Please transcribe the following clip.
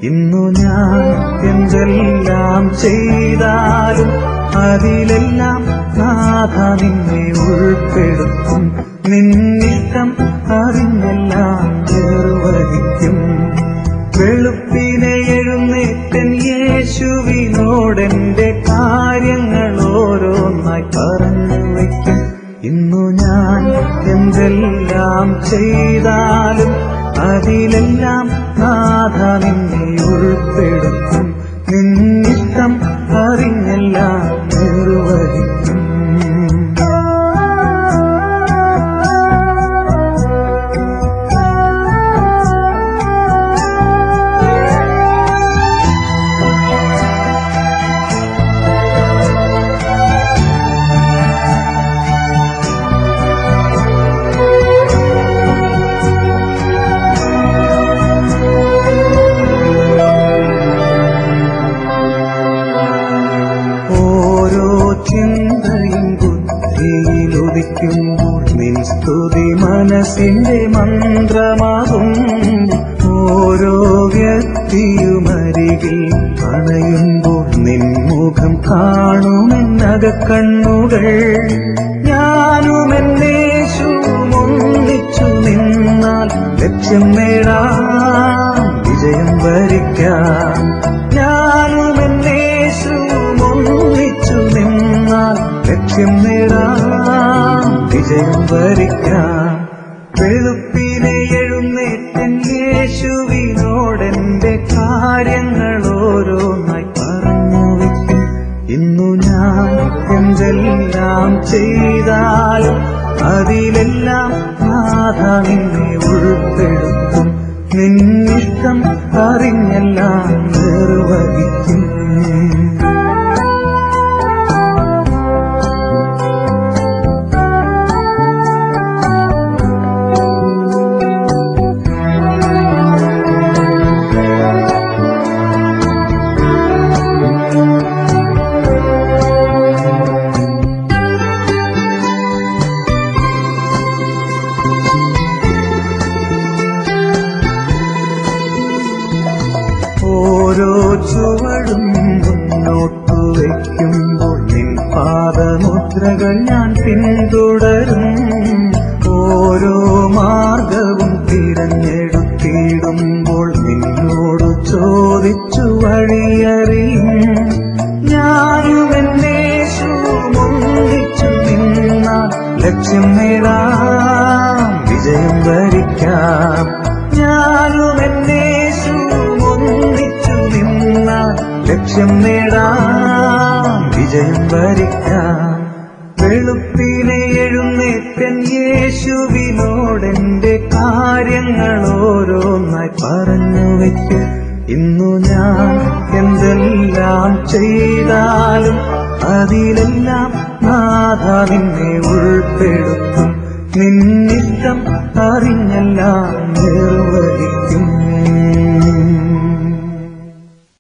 ഇന്നു ഞാൻ എന്തെല്ലാം ചെയ്താലും അതിലെല്ലാം നാഥ നിന്നെ ഉൾപ്പെടുത്തും നിന്നിഷ്ടം അറിഞ്ഞെല്ലാം നിർവഹിക്കും വെളുപ്പിനെ എഴുന്നേറ്റൻ യേശുവിനോടെന്റെ കാര്യങ്ങൾ ഓരോന്നായി പറഞ്ഞു വയ്ക്കും ഇന്നു ഞാൻ എന്തെല്ലാം ചെയ്താലും അതിലെല്ലാം നാഥ നിന്നെ ഉൾപ്പെടുത്തും നിന്നിഷ്ടം അറിഞ്ഞെല്ലാം നിർവഹിക്കും ഓരോ ചിന്തയും ബുദ്ധിയിൽ ഉദിക്കുമ്പോൾ നിൻ സ്തുതി മനസ്സിന്റെ മന്ത്രമാകും ഓരോ വ്യക്തിയുമരികിൽ അണയുമ്പോൾ നിൻ മുഖം കാണുമെന്നകക്കണ്ണുകൾ ഞാനുമെന്നേശുവും ഒന്നിച്ചു നിന്നാൽ ലക്ഷ്യം നേടാം വിജയം വരിക്കാം ഞാനുമെന്നേശുവും ഒന്നിച്ചു നിന്നാൽ ലക്ഷ്യം നേടാം വിജയം വരിക്കാം വെളുപ്പിനെ എഴുന്നേറ്റൻ യേശുവിനോടെന്റെ കാര്യങ്ങൾ ഓരോന്നായി പറഞ്ഞു വയ്ക്കും ഇന്നു ഞാൻ എന്തെല്ലാം ചെയ്താലും അതിലെല്ലാം നാഥ നിന്നെ ഉൾപ്പെടുത്തും നിന്നിഷ്ടം അറിഞ്ഞെല്ലാം നിർവഹിക്കും ഓരോ ചുവടും മുന്നോട്ടു വയ്ക്കുമ്പോൾ നിൻ പാദമുദ്രകൾ ഞാൻ പിന്തുടരും ഓരോ മാർഗവും തിരഞ്ഞെടുത്തിടുമ്പോൾ നിന്നോട് ചോദിച്ചു വഴിയറിയും ഞാനും എന്നേശുവും ഒന്നിച്ചു നിന്നാൽ ലക്ഷ്യം നേടാം വിജയം വരിക്കാം ഞാനും എന്നേശുവും ഒന്നിച്ചു നിന്നാൽ ലക്ഷ്യം നേടാം വിജയം വരിക്കാം വെളുപ്പിനെ എഴുന്നേറ്റൻ യേശുവിനോടെന്റെ കാര്യങ്ങൾ ഓരോന്നായി പറഞ്ഞു വയ്ക്കും ഇന്നു ഞാൻ എന്തെല്ലാം ചെയ്താലും അതിലെല്ലാം നാഥ നിന്നെ ഉൾപ്പെടുത്തും നിന്നിഷ്ടം അറിഞ്ഞെല്ലാം